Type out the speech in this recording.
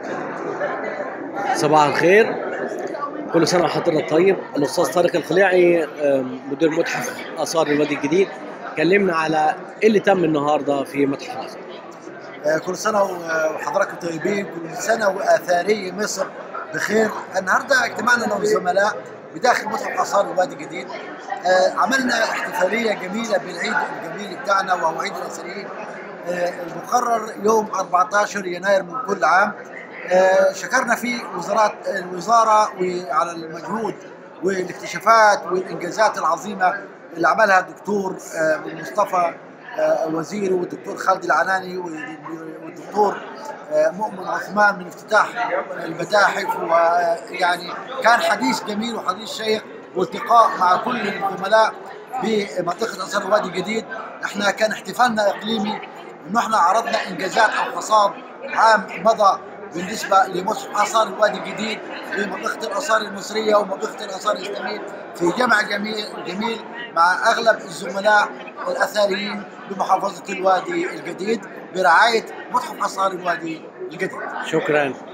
صباح الخير كل سنه وحضرتك طيب الاستاذ طارق الخليعي آم، مدير متحف اثار الوادي الجديد كلمنا على ايه اللي تم النهارده في متحف الاثار آه، كل سنه و- وحضراتكم طيبين كل سنه واثاري مصر بخير النهارده اجتماعنا انا والزملاء بداخل متحف اثار الوادي الجديد آه، عملنا احتفاليه جميله بالعيد الجميل بتاعنا وهو عيد الاثريين آه، المقرر يوم 14 يناير من كل عام آه، شكرنا فيه وزارات الوزاره وعلى المجهود والاكتشافات والانجازات العظيمه اللي عملها الدكتور آه، مصطفى آه، وزيري والدكتور خالد العناني والدكتور آه، مؤمن عثمان من افتتاح المتاحف ويعني كان حديث جميل وحديث شيق والتقاء مع كل الزملاء بمنطقه اثار الوادي الجديد احنا كان احتفالنا اقليمي انه احنا عرضنا انجازات او حصاد عام مضى بالنسبه لمتحف اثار الوادي الجديد في منطقه الاثار المصريه ومنطقه الاثار الاسلاميه في جمع جميل جميل مع اغلب الزملاء الاثريين بمحافظه الوادي الجديد برعايه متحف اثار الوادي الجديد. شكرا